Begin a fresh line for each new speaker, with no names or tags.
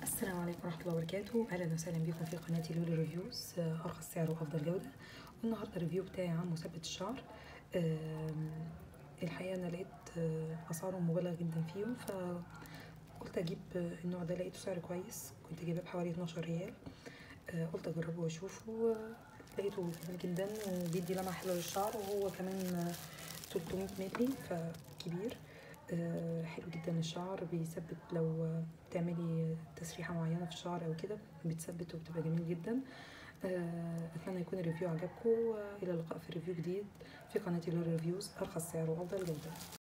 السلام عليكم ورحمة الله وبركاته أهلا وسهلا بكم في قناتي لولي ريفيوز آه، أرخص سعر وأفضل جودة والنهاردة الريفيو بتاعي عن مثبت الشعر آم، الحقيقة أنا لقيت آه، أسعارهم مبالغ جدا فيهم فقلت أجيب آه، النوع ده لقيته سعر كويس كنت جايباه بحوالي 12 ريال آه، قلت أجربه وأشوفه آه، لقيته جميل جدا وبيدي لمعة حلوة للشعر وهو كمان آه، 300 مللي فكبير آه، حلو جدا للشعر بيثبت لو آه، بتعملي تسريحة معينة في الشعر أو كده بتثبت وبتبقى جميل جدا آه، أتمنى يكون الريفيو عجبكم وإلى اللقاء في ريفيو جديد في قناتي لور ريفيوز أرخص سعر وأفضل جودة